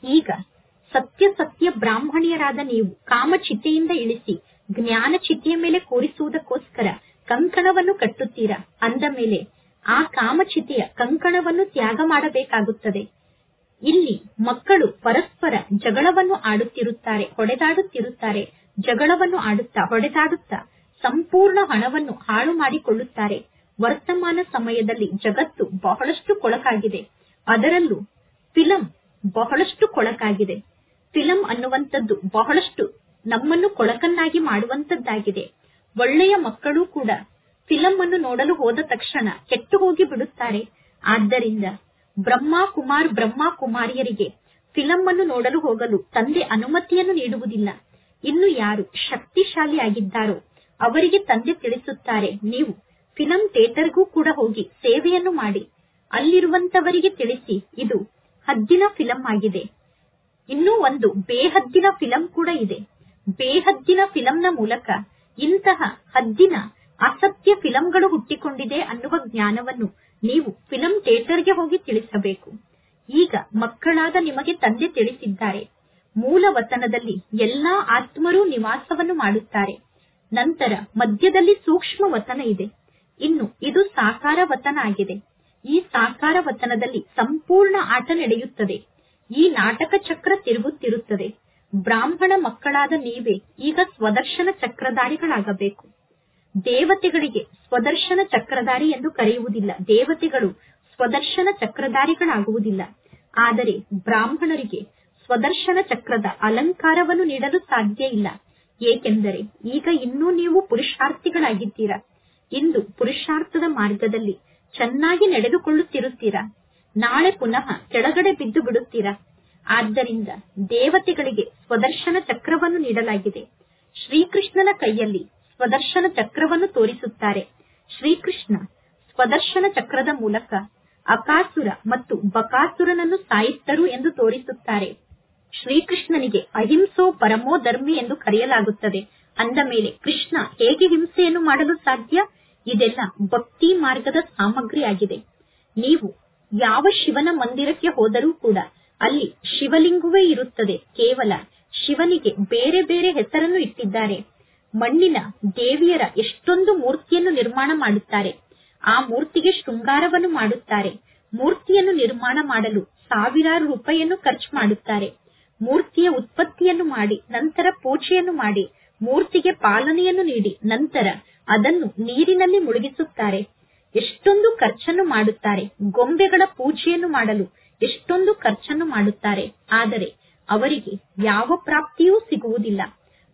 ಈಗ ಸತ್ಯ ಸತ್ಯ ಬ್ರಾಹ್ಮಣಿಯರಾದ ನೀವು ಕಾಮಚಿತೆಯಿಂದ ಇಳಿಸಿ ಜ್ಞಾನ ಚಿತೆಯ ಮೇಲೆ ಕೂರಿಸುವುದಕ್ಕೋಸ್ಕರ ಕಂಕಣವನ್ನು ಕಟ್ಟುತ್ತೀರಾ ಅಂದ ಮೇಲೆ ಆ ಕಾಮಚಿತೆಯ ಕಂಕಣವನ್ನು ತ್ಯಾಗ ಮಾಡಬೇಕಾಗುತ್ತದೆ ಇಲ್ಲಿ ಮಕ್ಕಳು ಪರಸ್ಪರ ಜಗಳವನ್ನು ಆಡುತ್ತಿರುತ್ತಾರೆ ಹೊಡೆದಾಡುತ್ತಿರುತ್ತಾರೆ ಜಗಳವನ್ನು ಆಡುತ್ತಾ ಹೊಡೆದಾಡುತ್ತಾ ಸಂಪೂರ್ಣ ಹಣವನ್ನು ಹಾಳು ಮಾಡಿಕೊಳ್ಳುತ್ತಾರೆ ವರ್ತಮಾನ ಸಮಯದಲ್ಲಿ ಜಗತ್ತು ಬಹಳಷ್ಟು ಕೊಳಕಾಗಿದೆ ಅದರಲ್ಲೂ ಫಿಲಂ ಬಹಳಷ್ಟು ಕೊಳಕಾಗಿದೆ ಫಿಲಂ ಅನ್ನುವಂಥದ್ದು ಬಹಳಷ್ಟು ನಮ್ಮನ್ನು ಕೊಳಕನ್ನಾಗಿ ಮಾಡುವಂತದ್ದಾಗಿದೆ ಒಳ್ಳೆಯ ಮಕ್ಕಳು ಕೂಡ ಫಿಲಂ ಅನ್ನು ನೋಡಲು ಹೋದ ತಕ್ಷಣ ಕೆಟ್ಟು ಹೋಗಿ ಬಿಡುತ್ತಾರೆ ಆದ್ದರಿಂದ ಬ್ರಹ್ಮ ಕುಮಾರ್ ಬ್ರಹ್ಮ ಕುಮಾರಿಯರಿಗೆ ಫಿಲಂ ಅನ್ನು ನೋಡಲು ಹೋಗಲು ತಂದೆ ಅನುಮತಿಯನ್ನು ನೀಡುವುದಿಲ್ಲ ಇನ್ನು ಯಾರು ಶಕ್ತಿಶಾಲಿ ಆಗಿದ್ದಾರೋ ಅವರಿಗೆ ತಂದೆ ತಿಳಿಸುತ್ತಾರೆ ನೀವು ಫಿಲಂ ಥಿಯೇಟರ್ಗೂ ಕೂಡ ಹೋಗಿ ಸೇವೆಯನ್ನು ಮಾಡಿ ಅಲ್ಲಿರುವಂತವರಿಗೆ ತಿಳಿಸಿ ಇದು ಹದ್ದಿನ ಫಿಲಂ ಆಗಿದೆ ಇನ್ನೂ ಒಂದು ಬೇಹದ್ದಿನ ಫಿಲಂ ಕೂಡ ಇದೆ ಬೇಹದ್ದಿನ ಫಿಲಂನ ಮೂಲಕ ಇಂತಹ ಹದ್ದಿನ ಅಸತ್ಯ ಫಿಲಂಗಳು ಹುಟ್ಟಿಕೊಂಡಿದೆ ಅನ್ನುವ ಜ್ಞಾನವನ್ನು ನೀವು ಫಿಲಂ ಥಿಯೇಟರ್ಗೆ ಹೋಗಿ ತಿಳಿಸಬೇಕು ಈಗ ಮಕ್ಕಳಾದ ನಿಮಗೆ ತಂದೆ ತಿಳಿಸಿದ್ದಾರೆ ಮೂಲ ವತನದಲ್ಲಿ ಎಲ್ಲಾ ಆತ್ಮರೂ ನಿವಾಸವನ್ನು ಮಾಡುತ್ತಾರೆ ನಂತರ ಮಧ್ಯದಲ್ಲಿ ಸೂಕ್ಷ್ಮ ವತನ ಇದೆ ಇನ್ನು ಇದು ಸಾಕಾರ ವತನ ಆಗಿದೆ ಈ ಸಾಕಾರ ವತನದಲ್ಲಿ ಸಂಪೂರ್ಣ ಆಟ ನಡೆಯುತ್ತದೆ ಈ ನಾಟಕ ಚಕ್ರ ತಿರುಗುತ್ತಿರುತ್ತದೆ ಬ್ರಾಹ್ಮಣ ಮಕ್ಕಳಾದ ನೀವೇ ಈಗ ಸ್ವದರ್ಶನ ಚಕ್ರಧಾರಿಗಳಾಗಬೇಕು ದೇವತೆಗಳಿಗೆ ಸ್ವದರ್ಶನ ಚಕ್ರಧಾರಿ ಎಂದು ಕರೆಯುವುದಿಲ್ಲ ದೇವತೆಗಳು ಸ್ವದರ್ಶನ ಚಕ್ರಧಾರಿಗಳಾಗುವುದಿಲ್ಲ ಆದರೆ ಬ್ರಾಹ್ಮಣರಿಗೆ ಸ್ವದರ್ಶನ ಚಕ್ರದ ಅಲಂಕಾರವನ್ನು ನೀಡಲು ಸಾಧ್ಯ ಇಲ್ಲ ಏಕೆಂದರೆ ಈಗ ಇನ್ನೂ ನೀವು ಪುರುಷಾರ್ಥಿಗಳಾಗಿದ್ದೀರಾ ಇಂದು ಪುರುಷಾರ್ಥದ ಮಾರ್ಗದಲ್ಲಿ ಚೆನ್ನಾಗಿ ನಡೆದುಕೊಳ್ಳುತ್ತಿರುತ್ತೀರಾ ನಾಳೆ ಪುನಃ ಕೆಳಗಡೆ ಬಿದ್ದು ಬಿಡುತ್ತೀರಾ ಆದ್ದರಿಂದ ದೇವತೆಗಳಿಗೆ ಸ್ವದರ್ಶನ ಚಕ್ರವನ್ನು ನೀಡಲಾಗಿದೆ ಶ್ರೀಕೃಷ್ಣನ ಕೈಯಲ್ಲಿ ಸ್ವದರ್ಶನ ಚಕ್ರವನ್ನು ತೋರಿಸುತ್ತಾರೆ ಶ್ರೀಕೃಷ್ಣ ಸ್ವದರ್ಶನ ಚಕ್ರದ ಮೂಲಕ ಅಕಾಸುರ ಮತ್ತು ಬಕಾಸುರನನ್ನು ಸಾಯಿತ್ತರು ಎಂದು ತೋರಿಸುತ್ತಾರೆ ಶ್ರೀಕೃಷ್ಣನಿಗೆ ಅಹಿಂಸೋ ಪರಮೋ ಧರ್ಮಿ ಎಂದು ಕರೆಯಲಾಗುತ್ತದೆ ಅಂದ ಮೇಲೆ ಕೃಷ್ಣ ಹೇಗೆ ಹಿಂಸೆಯನ್ನು ಮಾಡಲು ಸಾಧ್ಯ ಇದೆಲ್ಲ ಭಕ್ತಿ ಮಾರ್ಗದ ಸಾಮಗ್ರಿಯಾಗಿದೆ ನೀವು ಯಾವ ಶಿವನ ಮಂದಿರಕ್ಕೆ ಹೋದರೂ ಕೂಡ ಅಲ್ಲಿ ಶಿವಲಿಂಗವೇ ಇರುತ್ತದೆ ಕೇವಲ ಶಿವನಿಗೆ ಬೇರೆ ಬೇರೆ ಹೆಸರನ್ನು ಇಟ್ಟಿದ್ದಾರೆ ಮಣ್ಣಿನ ದೇವಿಯರ ಎಷ್ಟೊಂದು ಮೂರ್ತಿಯನ್ನು ನಿರ್ಮಾಣ ಮಾಡುತ್ತಾರೆ ಆ ಮೂರ್ತಿಗೆ ಶೃಂಗಾರವನ್ನು ಮಾಡುತ್ತಾರೆ ಮೂರ್ತಿಯನ್ನು ನಿರ್ಮಾಣ ಮಾಡಲು ಸಾವಿರಾರು ರೂಪಾಯಿಯನ್ನು ಖರ್ಚು ಮಾಡುತ್ತಾರೆ ಮೂರ್ತಿಯ ಉತ್ಪತ್ತಿಯನ್ನು ಮಾಡಿ ನಂತರ ಪೂಜೆಯನ್ನು ಮಾಡಿ ಮೂರ್ತಿಗೆ ಪಾಲನೆಯನ್ನು ನೀಡಿ ನಂತರ ಅದನ್ನು ನೀರಿನಲ್ಲಿ ಮುಳುಗಿಸುತ್ತಾರೆ ಎಷ್ಟೊಂದು ಖರ್ಚನ್ನು ಮಾಡುತ್ತಾರೆ ಗೊಂಬೆಗಳ ಪೂಜೆಯನ್ನು ಮಾಡಲು ಎಷ್ಟೊಂದು ಖರ್ಚನ್ನು ಮಾಡುತ್ತಾರೆ ಆದರೆ ಅವರಿಗೆ ಯಾವ ಪ್ರಾಪ್ತಿಯೂ ಸಿಗುವುದಿಲ್ಲ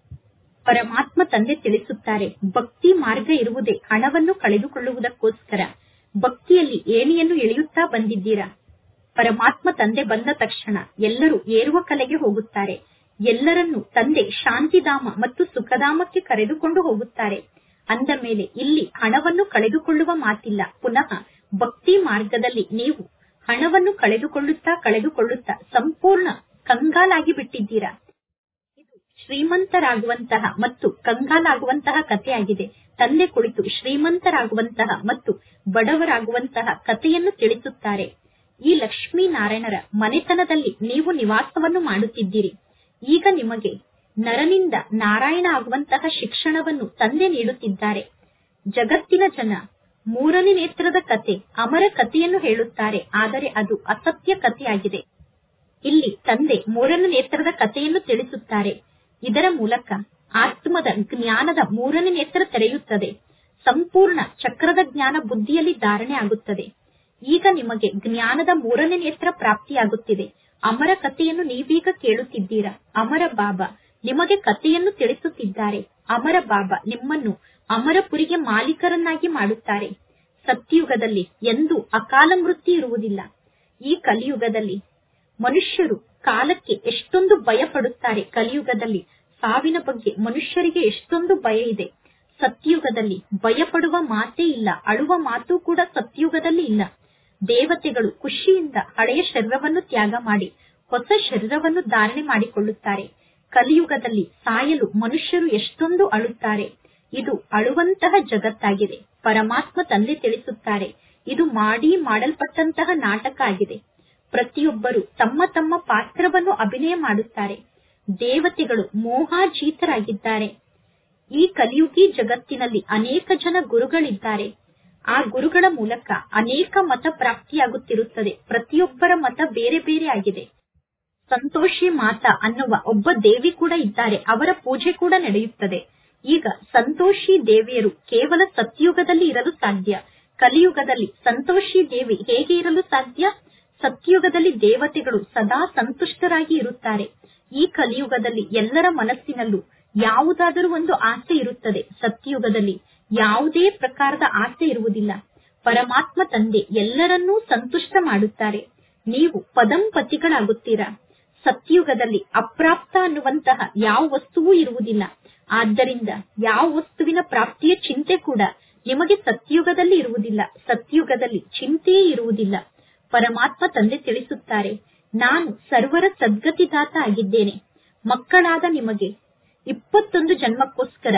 ಪರಮಾತ್ಮ ತಂದೆ ತಿಳಿಸುತ್ತಾರೆ ಭಕ್ತಿ ಮಾರ್ಗ ಇರುವುದೇ ಹಣವನ್ನು ಕಳೆದುಕೊಳ್ಳುವುದಕ್ಕೋಸ್ಕರ ಭಕ್ತಿಯಲ್ಲಿ ಏಣಿಯನ್ನು ಎಳೆಯುತ್ತಾ ಬಂದಿದ್ದೀರಾ ಪರಮಾತ್ಮ ತಂದೆ ಬಂದ ತಕ್ಷಣ ಎಲ್ಲರೂ ಏರುವ ಕಲೆಗೆ ಹೋಗುತ್ತಾರೆ ಎಲ್ಲರನ್ನೂ ತಂದೆ ಶಾಂತಿಧಾಮ ಮತ್ತು ಸುಖಧಾಮಕ್ಕೆ ಕರೆದುಕೊಂಡು ಹೋಗುತ್ತಾರೆ ಅಂದ ಮೇಲೆ ಇಲ್ಲಿ ಹಣವನ್ನು ಕಳೆದುಕೊಳ್ಳುವ ಮಾತಿಲ್ಲ ಪುನಃ ಭಕ್ತಿ ಮಾರ್ಗದಲ್ಲಿ ನೀವು ಹಣವನ್ನು ಕಳೆದುಕೊಳ್ಳುತ್ತಾ ಕಳೆದುಕೊಳ್ಳುತ್ತಾ ಸಂಪೂರ್ಣ ಕಂಗಾಲಾಗಿ ಬಿಟ್ಟಿದ್ದೀರಾ ಇದು ಶ್ರೀಮಂತರಾಗುವಂತಹ ಮತ್ತು ಕಂಗಾಲಾಗುವಂತಹ ಕಥೆಯಾಗಿದೆ ತಂದೆ ಕುಳಿತು ಶ್ರೀಮಂತರಾಗುವಂತಹ ಮತ್ತು ಬಡವರಾಗುವಂತಹ ಕಥೆಯನ್ನು ತಿಳಿಸುತ್ತಾರೆ ಈ ಲಕ್ಷ್ಮೀನಾರಾಯಣರ ಮನೆತನದಲ್ಲಿ ನೀವು ನಿವಾಸವನ್ನು ಮಾಡುತ್ತಿದ್ದೀರಿ ಈಗ ನಿಮಗೆ ನರನಿಂದ ನಾರಾಯಣ ಆಗುವಂತಹ ಶಿಕ್ಷಣವನ್ನು ತಂದೆ ನೀಡುತ್ತಿದ್ದಾರೆ ಜಗತ್ತಿನ ಜನ ಮೂರನೇ ನೇತ್ರದ ಕತೆ ಅಮರ ಕಥೆಯನ್ನು ಹೇಳುತ್ತಾರೆ ಆದರೆ ಅದು ಅಸತ್ಯ ಕಥೆಯಾಗಿದೆ ಇಲ್ಲಿ ತಂದೆ ಮೂರನೇ ನೇತ್ರದ ಕಥೆಯನ್ನು ತಿಳಿಸುತ್ತಾರೆ ಇದರ ಮೂಲಕ ಆತ್ಮದ ಜ್ಞಾನದ ಮೂರನೇ ನೇತ್ರ ತೆರೆಯುತ್ತದೆ ಸಂಪೂರ್ಣ ಚಕ್ರದ ಜ್ಞಾನ ಬುದ್ಧಿಯಲ್ಲಿ ಧಾರಣೆ ಆಗುತ್ತದೆ ಈಗ ನಿಮಗೆ ಜ್ಞಾನದ ಮೂರನೇ ನೇತ್ರ ಪ್ರಾಪ್ತಿಯಾಗುತ್ತಿದೆ ಅಮರ ಕಥೆಯನ್ನು ನೀವೀಗ ಕೇಳುತ್ತಿದ್ದೀರಾ ಅಮರ ಬಾಬಾ ನಿಮಗೆ ಕಥೆಯನ್ನು ತಿಳಿಸುತ್ತಿದ್ದಾರೆ ಅಮರ ಬಾಬಾ ನಿಮ್ಮನ್ನು ಅಮರಪುರಿಗೆ ಮಾಲೀಕರನ್ನಾಗಿ ಮಾಡುತ್ತಾರೆ ಸತ್ಯಯುಗದಲ್ಲಿ ಎಂದೂ ಅಕಾಲ ಮೃತ್ಯು ಇರುವುದಿಲ್ಲ ಈ ಕಲಿಯುಗದಲ್ಲಿ ಮನುಷ್ಯರು ಕಾಲಕ್ಕೆ ಎಷ್ಟೊಂದು ಭಯ ಪಡುತ್ತಾರೆ ಕಲಿಯುಗದಲ್ಲಿ ಸಾವಿನ ಬಗ್ಗೆ ಮನುಷ್ಯರಿಗೆ ಎಷ್ಟೊಂದು ಭಯ ಇದೆ ಸತ್ಯಯುಗದಲ್ಲಿ ಭಯ ಪಡುವ ಮಾತೇ ಇಲ್ಲ ಅಳುವ ಮಾತು ಕೂಡ ಸತ್ಯಯುಗದಲ್ಲಿ ಇಲ್ಲ ದೇವತೆಗಳು ಖುಷಿಯಿಂದ ಹಳೆಯ ಶರೀರವನ್ನು ತ್ಯಾಗ ಮಾಡಿ ಹೊಸ ಶರೀರವನ್ನು ಧಾರಣೆ ಮಾಡಿಕೊಳ್ಳುತ್ತಾರೆ ಕಲಿಯುಗದಲ್ಲಿ ಸಾಯಲು ಮನುಷ್ಯರು ಎಷ್ಟೊಂದು ಅಳುತ್ತಾರೆ ಇದು ಅಳುವಂತಹ ಜಗತ್ತಾಗಿದೆ ಪರಮಾತ್ಮ ತಂದೆ ತಿಳಿಸುತ್ತಾರೆ ಇದು ಮಾಡಿ ಮಾಡಲ್ಪಟ್ಟಂತಹ ನಾಟಕ ಆಗಿದೆ ಪ್ರತಿಯೊಬ್ಬರು ತಮ್ಮ ತಮ್ಮ ಪಾತ್ರವನ್ನು ಅಭಿನಯ ಮಾಡುತ್ತಾರೆ ದೇವತೆಗಳು ಮೋಹಾಜೀತರಾಗಿದ್ದಾರೆ ಈ ಕಲಿಯುಗಿ ಜಗತ್ತಿನಲ್ಲಿ ಅನೇಕ ಜನ ಗುರುಗಳಿದ್ದಾರೆ ಆ ಗುರುಗಳ ಮೂಲಕ ಅನೇಕ ಮತ ಪ್ರಾಪ್ತಿಯಾಗುತ್ತಿರುತ್ತದೆ ಪ್ರತಿಯೊಬ್ಬರ ಮತ ಬೇರೆ ಬೇರೆ ಆಗಿದೆ ಸಂತೋಷಿ ಮಾತಾ ಅನ್ನುವ ಒಬ್ಬ ದೇವಿ ಕೂಡ ಇದ್ದಾರೆ ಅವರ ಪೂಜೆ ಕೂಡ ನಡೆಯುತ್ತದೆ ಈಗ ಸಂತೋಷಿ ದೇವಿಯರು ಕೇವಲ ಸತ್ಯುಗದಲ್ಲಿ ಇರಲು ಸಾಧ್ಯ ಕಲಿಯುಗದಲ್ಲಿ ಸಂತೋಷಿ ದೇವಿ ಹೇಗೆ ಇರಲು ಸಾಧ್ಯ ಸತ್ಯುಗದಲ್ಲಿ ದೇವತೆಗಳು ಸದಾ ಸಂತುಷ್ಟರಾಗಿ ಇರುತ್ತಾರೆ ಈ ಕಲಿಯುಗದಲ್ಲಿ ಎಲ್ಲರ ಮನಸ್ಸಿನಲ್ಲೂ ಯಾವುದಾದರೂ ಒಂದು ಆಸೆ ಇರುತ್ತದೆ ಸತ್ಯುಗದಲ್ಲಿ ಯಾವುದೇ ಪ್ರಕಾರದ ಆಸೆ ಇರುವುದಿಲ್ಲ ಪರಮಾತ್ಮ ತಂದೆ ಎಲ್ಲರನ್ನೂ ಸಂತುಷ್ಟ ಮಾಡುತ್ತಾರೆ ನೀವು ಪದಂಪತಿಗಳಾಗುತ್ತೀರಾ ಸತ್ಯುಗದಲ್ಲಿ ಅಪ್ರಾಪ್ತ ಅನ್ನುವಂತಹ ಯಾವ ವಸ್ತುವೂ ಇರುವುದಿಲ್ಲ ಆದ್ದರಿಂದ ಯಾವ ವಸ್ತುವಿನ ಪ್ರಾಪ್ತಿಯ ಚಿಂತೆ ಕೂಡ ನಿಮಗೆ ಸತ್ಯುಗದಲ್ಲಿ ಇರುವುದಿಲ್ಲ ಸತ್ಯುಗದಲ್ಲಿ ಚಿಂತೆಯೇ ಇರುವುದಿಲ್ಲ ಪರಮಾತ್ಮ ತಂದೆ ತಿಳಿಸುತ್ತಾರೆ ನಾನು ಸರ್ವರ ಸದ್ಗತಿದಾತ ಆಗಿದ್ದೇನೆ ಮಕ್ಕಳಾದ ನಿಮಗೆ ಇಪ್ಪತ್ತೊಂದು ಜನ್ಮಕ್ಕೋಸ್ಕರ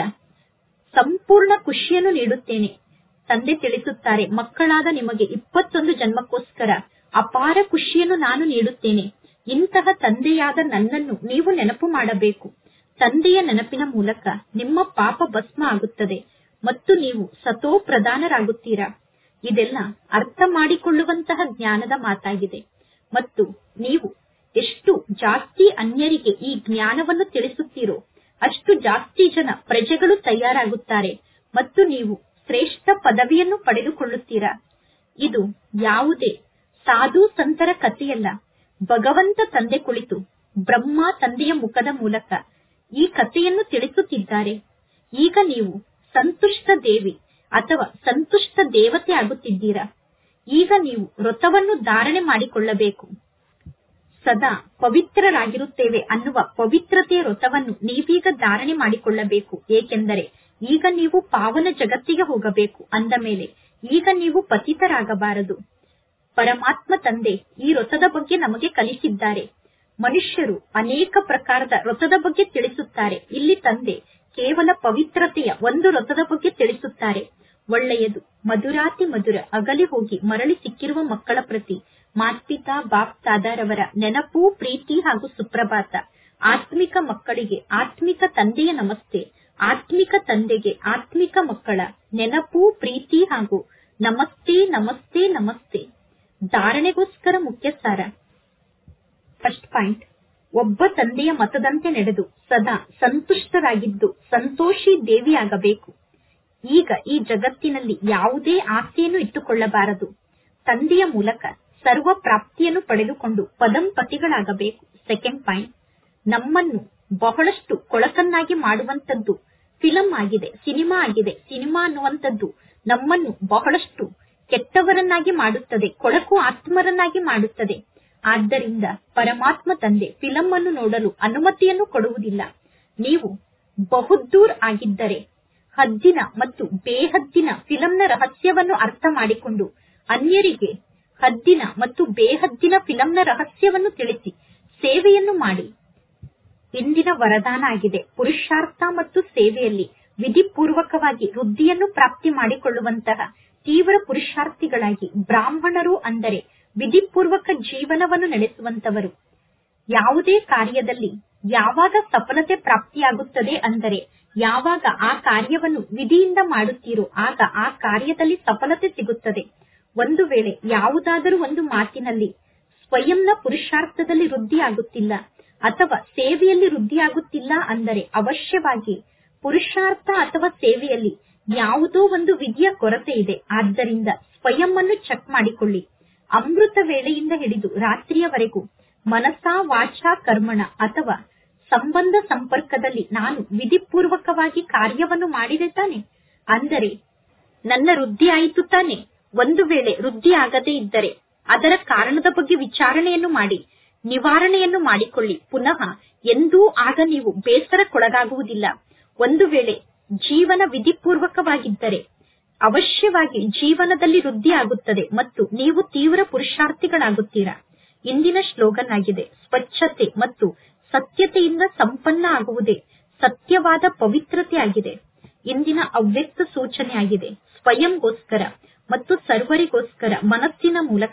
ಸಂಪೂರ್ಣ ಖುಷಿಯನ್ನು ನೀಡುತ್ತೇನೆ ತಂದೆ ತಿಳಿಸುತ್ತಾರೆ ಮಕ್ಕಳಾದ ನಿಮಗೆ ಇಪ್ಪತ್ತೊಂದು ಜನ್ಮಕ್ಕೋಸ್ಕರ ಅಪಾರ ಖುಷಿಯನ್ನು ನಾನು ನೀಡುತ್ತೇನೆ ಇಂತಹ ತಂದೆಯಾದ ನನ್ನನ್ನು ನೀವು ನೆನಪು ಮಾಡಬೇಕು ತಂದೆಯ ನೆನಪಿನ ಮೂಲಕ ನಿಮ್ಮ ಪಾಪ ಭಸ್ಮ ಆಗುತ್ತದೆ ಮತ್ತು ನೀವು ಸತೋ ಪ್ರಧಾನರಾಗುತ್ತೀರಾ ಇದೆಲ್ಲ ಅರ್ಥ ಮಾಡಿಕೊಳ್ಳುವಂತಹ ಜ್ಞಾನದ ಮಾತಾಗಿದೆ ಮತ್ತು ನೀವು ಎಷ್ಟು ಜಾಸ್ತಿ ಅನ್ಯರಿಗೆ ಈ ಜ್ಞಾನವನ್ನು ತಿಳಿಸುತ್ತೀರೋ ಅಷ್ಟು ಜಾಸ್ತಿ ಜನ ಪ್ರಜೆಗಳು ತಯಾರಾಗುತ್ತಾರೆ ಮತ್ತು ನೀವು ಶ್ರೇಷ್ಠ ಪದವಿಯನ್ನು ಪಡೆದುಕೊಳ್ಳುತ್ತೀರಾ ಇದು ಯಾವುದೇ ಸಾಧು ಸಂತರ ಕಥೆಯಲ್ಲ ಭಗವಂತ ತಂದೆ ಕುಳಿತು ಬ್ರಹ್ಮ ತಂದೆಯ ಮುಖದ ಮೂಲಕ ಈ ಕಥೆಯನ್ನು ತಿಳಿಸುತ್ತಿದ್ದಾರೆ ಈಗ ನೀವು ಸಂತುಷ್ಟ ದೇವಿ ಅಥವಾ ಸಂತುಷ್ಟ ದೇವತೆ ಆಗುತ್ತಿದ್ದೀರಾ ಈಗ ನೀವು ವ್ರತವನ್ನು ಧಾರಣೆ ಮಾಡಿಕೊಳ್ಳಬೇಕು ಸದಾ ಪವಿತ್ರರಾಗಿರುತ್ತೇವೆ ಅನ್ನುವ ಪವಿತ್ರತೆಯ ವ್ರತವನ್ನು ನೀವೀಗ ಧಾರಣೆ ಮಾಡಿಕೊಳ್ಳಬೇಕು ಏಕೆಂದರೆ ಈಗ ನೀವು ಪಾವನ ಜಗತ್ತಿಗೆ ಹೋಗಬೇಕು ಅಂದ ಮೇಲೆ ಈಗ ನೀವು ಪತಿತರಾಗಬಾರದು ಪರಮಾತ್ಮ ತಂದೆ ಈ ವ್ರತದ ಬಗ್ಗೆ ನಮಗೆ ಕಲಿಸಿದ್ದಾರೆ ಮನುಷ್ಯರು ಅನೇಕ ಪ್ರಕಾರದ ವ್ರತದ ಬಗ್ಗೆ ತಿಳಿಸುತ್ತಾರೆ ಇಲ್ಲಿ ತಂದೆ ಕೇವಲ ಪವಿತ್ರತೆಯ ಒಂದು ವ್ರತದ ಬಗ್ಗೆ ತಿಳಿಸುತ್ತಾರೆ ಒಳ್ಳೆಯದು ಮಧುರಾತಿ ಮಧುರ ಅಗಲಿ ಹೋಗಿ ಮರಳಿ ಸಿಕ್ಕಿರುವ ಮಕ್ಕಳ ಪ್ರತಿ ಮಾತ್ಪಿತಾ ಬಾಪ್ ತಾದಾರವರ ನೆನಪು ಪ್ರೀತಿ ಹಾಗೂ ಸುಪ್ರಭಾತ ಆತ್ಮಿಕ ಮಕ್ಕಳಿಗೆ ಆತ್ಮಿಕ ತಂದೆಯ ನಮಸ್ತೆ ಆತ್ಮಿಕ ತಂದೆಗೆ ಆತ್ಮಿಕ ಮಕ್ಕಳ ನೆನಪು ಪ್ರೀತಿ ಹಾಗೂ ನಮಸ್ತೆ ನಮಸ್ತೆ ನಮಸ್ತೆ ಧಾರಣೆಗೋಸ್ಕರ ಮುಖ್ಯ ಸಾರ ಫಸ್ಟ್ ಪಾಯಿಂಟ್ ಒಬ್ಬ ತಂದೆಯ ಮತದಂತೆ ನಡೆದು ಸದಾ ಸಂತುಷ್ಟರಾಗಿದ್ದು ಸಂತೋಷಿ ದೇವಿಯಾಗಬೇಕು ಈಗ ಈ ಜಗತ್ತಿನಲ್ಲಿ ಯಾವುದೇ ಆಸೆಯನ್ನು ಇಟ್ಟುಕೊಳ್ಳಬಾರದು ತಂದೆಯ ಮೂಲಕ ಸರ್ವ ಪ್ರಾಪ್ತಿಯನ್ನು ಪಡೆದುಕೊಂಡು ಪದಂಪತಿಗಳಾಗಬೇಕು ಸೆಕೆಂಡ್ ಪಾಯಿಂಟ್ ನಮ್ಮನ್ನು ಬಹಳಷ್ಟು ಕೊಳಕನ್ನಾಗಿ ಮಾಡುವಂತದ್ದು ಫಿಲಂ ಆಗಿದೆ ಸಿನಿಮಾ ಆಗಿದೆ ಸಿನಿಮಾ ಅನ್ನುವಂಥದ್ದು ನಮ್ಮನ್ನು ಬಹಳಷ್ಟು ಕೆಟ್ಟವರನ್ನಾಗಿ ಮಾಡುತ್ತದೆ ಕೊಳಕು ಆತ್ಮರನ್ನಾಗಿ ಮಾಡುತ್ತದೆ ಆದ್ದರಿಂದ ಪರಮಾತ್ಮ ತಂದೆ ಫಿಲಂ ಅನ್ನು ನೋಡಲು ಅನುಮತಿಯನ್ನು ಕೊಡುವುದಿಲ್ಲ ನೀವು ಬಹುದೂರ್ ಆಗಿದ್ದರೆ ಹದ್ದಿನ ಮತ್ತು ಬೇಹದ್ದಿನ ಫಿಲಂನ ರಹಸ್ಯವನ್ನು ಅರ್ಥ ಮಾಡಿಕೊಂಡು ಅನ್ಯರಿಗೆ ಹದ್ದಿನ ಮತ್ತು ಬೇಹದ್ದಿನ ಫಿಲಂನ ರಹಸ್ಯವನ್ನು ತಿಳಿಸಿ ಸೇವೆಯನ್ನು ಮಾಡಿ ಇಂದಿನ ವರದಾನ ಆಗಿದೆ ಪುರುಷಾರ್ಥ ಮತ್ತು ಸೇವೆಯಲ್ಲಿ ವಿಧಿಪೂರ್ವಕವಾಗಿ ವೃದ್ಧಿಯನ್ನು ಪ್ರಾಪ್ತಿ ಮಾಡಿಕೊಳ್ಳುವಂತಹ ತೀವ್ರ ಪುರುಷಾರ್ಥಿಗಳಾಗಿ ಬ್ರಾಹ್ಮಣರು ಅಂದರೆ ವಿಧಿಪೂರ್ವಕ ಜೀವನವನ್ನು ನಡೆಸುವಂತವರು ಯಾವುದೇ ಕಾರ್ಯದಲ್ಲಿ ಯಾವಾಗ ಸಫಲತೆ ಪ್ರಾಪ್ತಿಯಾಗುತ್ತದೆ ಅಂದರೆ ಯಾವಾಗ ಆ ಕಾರ್ಯವನ್ನು ವಿಧಿಯಿಂದ ಮಾಡುತ್ತೀರೋ ಆಗ ಆ ಕಾರ್ಯದಲ್ಲಿ ಸಫಲತೆ ಸಿಗುತ್ತದೆ ಒಂದು ವೇಳೆ ಯಾವುದಾದರೂ ಒಂದು ಮಾತಿನಲ್ಲಿ ಸ್ವಯಂನ ಪುರುಷಾರ್ಥದಲ್ಲಿ ವೃದ್ಧಿಯಾಗುತ್ತಿಲ್ಲ ಅಥವಾ ಸೇವೆಯಲ್ಲಿ ವೃದ್ಧಿಯಾಗುತ್ತಿಲ್ಲ ಅಂದರೆ ಅವಶ್ಯವಾಗಿ ಪುರುಷಾರ್ಥ ಅಥವಾ ಸೇವೆಯಲ್ಲಿ ಯಾವುದೋ ಒಂದು ವಿಧಿಯ ಕೊರತೆ ಇದೆ ಆದ್ದರಿಂದ ಸ್ವಯಂ ಅನ್ನು ಚೆಕ್ ಮಾಡಿಕೊಳ್ಳಿ ಅಮೃತ ವೇಳೆಯಿಂದ ಹಿಡಿದು ರಾತ್ರಿಯವರೆಗೂ ಮನಸಾ ವಾಚಾ ಕರ್ಮಣ ಅಥವಾ ಸಂಬಂಧ ಸಂಪರ್ಕದಲ್ಲಿ ನಾನು ವಿಧಿಪೂರ್ವಕವಾಗಿ ಕಾರ್ಯವನ್ನು ಮಾಡಿದೆ ತಾನೆ ಅಂದರೆ ನನ್ನ ವೃದ್ಧಿ ಆಯಿತು ತಾನೆ ಒಂದು ವೇಳೆ ವೃದ್ಧಿ ಆಗದೇ ಇದ್ದರೆ ಅದರ ಕಾರಣದ ಬಗ್ಗೆ ವಿಚಾರಣೆಯನ್ನು ಮಾಡಿ ನಿವಾರಣೆಯನ್ನು ಮಾಡಿಕೊಳ್ಳಿ ಪುನಃ ಎಂದೂ ಆಗ ನೀವು ಬೇಸರಕ್ಕೊಳಗಾಗುವುದಿಲ್ಲ ಒಂದು ವೇಳೆ ಜೀವನ ವಿಧಿಪೂರ್ವಕವಾಗಿದ್ದರೆ ಅವಶ್ಯವಾಗಿ ಜೀವನದಲ್ಲಿ ವೃದ್ಧಿ ಆಗುತ್ತದೆ ಮತ್ತು ನೀವು ತೀವ್ರ ಪುರುಷಾರ್ಥಿಗಳಾಗುತ್ತೀರಾ ಇಂದಿನ ಶ್ಲೋಗನ್ ಆಗಿದೆ ಸ್ವಚ್ಛತೆ ಮತ್ತು ಸತ್ಯತೆಯಿಂದ ಸಂಪನ್ನ ಆಗುವುದೇ ಸತ್ಯವಾದ ಪವಿತ್ರತೆ ಆಗಿದೆ ಇಂದಿನ ಅವ್ಯಕ್ತ ಸೂಚನೆ ಆಗಿದೆ ಸ್ವಯಂಗೋಸ್ಕರ ಮತ್ತು ಸರ್ವರಿಗೋಸ್ಕರ ಮನಸ್ಸಿನ ಮೂಲಕ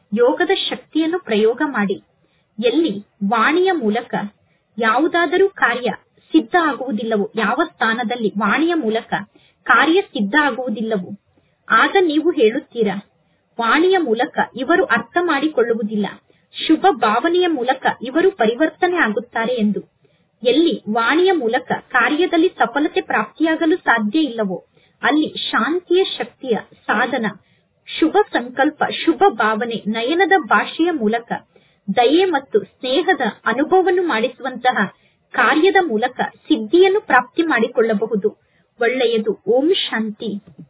ಯೋಗದ ಶಕ್ತಿಯನ್ನು ಪ್ರಯೋಗ ಮಾಡಿ ಎಲ್ಲಿ ವಾಣಿಯ ಮೂಲಕ ಯಾವುದಾದರೂ ಕಾರ್ಯ ಸಿದ್ಧ ಆಗುವುದಿಲ್ಲವೋ ಯಾವ ಸ್ಥಾನದಲ್ಲಿ ವಾಣಿಯ ಮೂಲಕ ಕಾರ್ಯ ಸಿದ್ಧ ಆಗುವುದಿಲ್ಲವೋ ಆಗ ನೀವು ಹೇಳುತ್ತೀರಾ ವಾಣಿಯ ಮೂಲಕ ಇವರು ಅರ್ಥ ಮಾಡಿಕೊಳ್ಳುವುದಿಲ್ಲ ಶುಭ ಭಾವನೆಯ ಮೂಲಕ ಇವರು ಪರಿವರ್ತನೆ ಆಗುತ್ತಾರೆ ಎಂದು ಎಲ್ಲಿ ವಾಣಿಯ ಮೂಲಕ ಕಾರ್ಯದಲ್ಲಿ ಸಫಲತೆ ಪ್ರಾಪ್ತಿಯಾಗಲು ಸಾಧ್ಯ ಇಲ್ಲವೋ ಅಲ್ಲಿ ಶಾಂತಿಯ ಶಕ್ತಿಯ ಸಾಧನ ಶುಭ ಸಂಕಲ್ಪ ಶುಭ ಭಾವನೆ ನಯನದ ಭಾಷೆಯ ಮೂಲಕ ದಯೆ ಮತ್ತು ಸ್ನೇಹದ ಅನುಭವವನ್ನು ಮಾಡಿಸುವಂತಹ ಕಾರ್ಯದ ಮೂಲಕ ಸಿದ್ಧಿಯನ್ನು ಪ್ರಾಪ್ತಿ ಮಾಡಿಕೊಳ್ಳಬಹುದು ಒಳ್ಳೆಯದು ಓಂ ಶಾಂತಿ